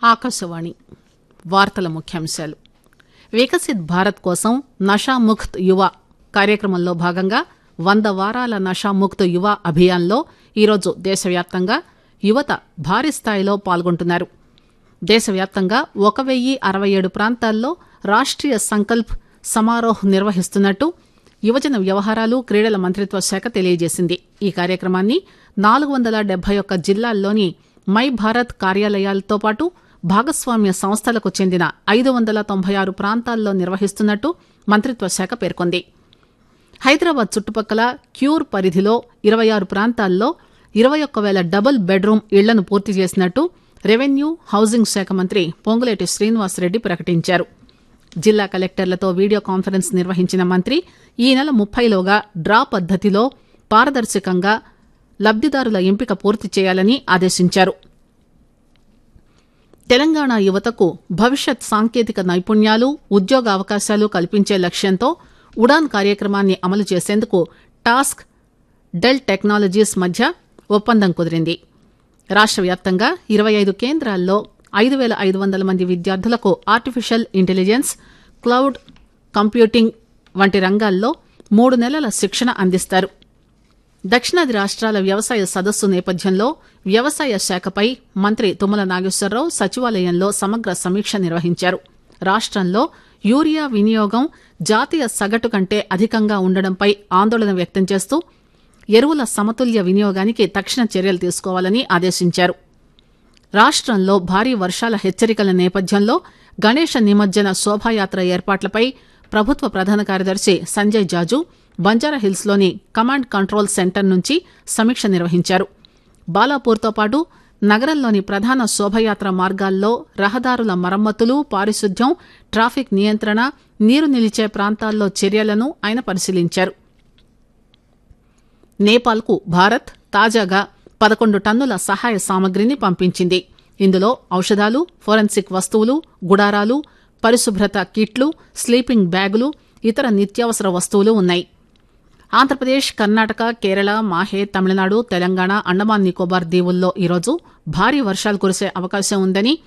ఆకాశవాణి వార్తల ముఖ్యాంశాలు వికసిత్ భారత్ కోసం నషాముక్త్ యువ కార్యక్రమంలో భాగంగా వంద వారాల నషాముక్త్ యువ అభియాన్లో ఈరోజు దేశవ్యాప్తంగా యువత భారీ స్థాయిలో పాల్గొంటున్నారు దేశవ్యాప్తంగా ఒక వెయ్యి అరవై ఏడు ప్రాంతాల్లో రాష్ట్రీయ సంకల్ప్ సమారోహ్ నిర్వహిస్తున్నట్టు యువజన వ్యవహారాలు క్రీడల మంత్రిత్వ శాఖ తెలియజేసింది ఈ కార్యక్రమాన్ని నాలుగు వందల డెబ్బై ఒక్క జిల్లాల్లోని మై భారత్ కార్యాలయాలతో పాటు భాగస్వామ్య సంస్థలకు చెందిన ఐదు వందల తొంభై ఆరు ప్రాంతాల్లో నిర్వహిస్తున్నట్టు మంత్రిత్వ శాఖ పేర్కొంది హైదరాబాద్ చుట్టుపక్కల క్యూర్ పరిధిలో ఇరవై ఆరు ప్రాంతాల్లో ఇరవై ఒక్క వేల డబుల్ బెడ్రూమ్ ఇళ్లను పూర్తి చేసినట్టు రెవెన్యూ హౌసింగ్ శాఖ మంత్రి పొంగులేటి శ్రీనివాసరెడ్డి ప్రకటించారు జిల్లా కలెక్టర్లతో వీడియో కాన్ఫరెన్స్ నిర్వహించిన మంత్రి ఈ నెల ముప్పైలోగా డ్రా పద్దతిలో పారదర్శకంగా లబ్దిదారుల ఎంపిక పూర్తి చేయాలని ఆదేశించారు తెలంగాణ యువతకు భవిష్యత్ సాంకేతిక నైపుణ్యాలు ఉద్యోగ అవకాశాలు కల్పించే లక్ష్యంతో ఉడాన్ కార్యక్రమాన్ని అమలు చేసేందుకు టాస్క్ డెల్ టెక్నాలజీస్ మధ్య ఒప్పందం కుదిరింది రాష్ట్ర వ్యాప్తంగా ఇరవై ఐదు కేంద్రాల్లో ఐదు వేల ఐదు వందల మంది విద్యార్థులకు ఆర్టిఫిషియల్ ఇంటెలిజెన్స్ క్లౌడ్ కంప్యూటింగ్ వంటి రంగాల్లో మూడు నెలల శిక్షణ అందిస్తారు దక్షిణాది రాష్ట్రాల వ్యవసాయ సదస్సు నేపథ్యంలో వ్యవసాయ శాఖపై మంత్రి తుమ్మల నాగేశ్వరరావు సచివాలయంలో సమగ్ర సమీక్ష నిర్వహించారు రాష్టంలో యూరియా వినియోగం జాతీయ సగటు కంటే అధికంగా ఉండడంపై ఆందోళన వ్యక్తం చేస్తూ ఎరువుల సమతుల్య వినియోగానికి తక్షణ చర్యలు తీసుకోవాలని ఆదేశించారు రాష్టంలో భారీ వర్షాల హెచ్చరికల నేపథ్యంలో గణేష నిమజ్జన శోభాయాత్ర ఏర్పాట్లపై ప్రభుత్వ ప్రధాన కార్యదర్శి సంజయ్ జాజు బంజారాహిల్స్లోని కమాండ్ కంట్రోల్ సెంటర్ నుంచి సమీక్ష నిర్వహించారు బాలాపూర్తో పాటు నగరంలోని ప్రధాన శోభయాత్ర మార్గాల్లో రహదారుల మరమ్మతులు పారిశుద్ధ్యం ట్రాఫిక్ నియంత్రణ నీరు నిలిచే ప్రాంతాల్లో చర్యలను ఆయన పరిశీలించారు నేపాల్కు భారత్ తాజాగా పదకొండు టన్నుల సహాయ సామగ్రిని పంపించింది ఇందులో ఔషధాలు ఫోరెన్సిక్ వస్తువులు గుడారాలు పరిశుభ్రత కిట్లు స్లీపింగ్ బ్యాగులు ఇతర నిత్యావసర వస్తువులు ఉన్నాయి ఆంధ్రప్రదేశ్ కర్ణాటక కేరళ మాహే తమిళనాడు తెలంగాణ అండమాన్ నికోబార్ దీవుల్లో ఈరోజు భారీ వర్షాలు కురిసే అవకాశం ఉందని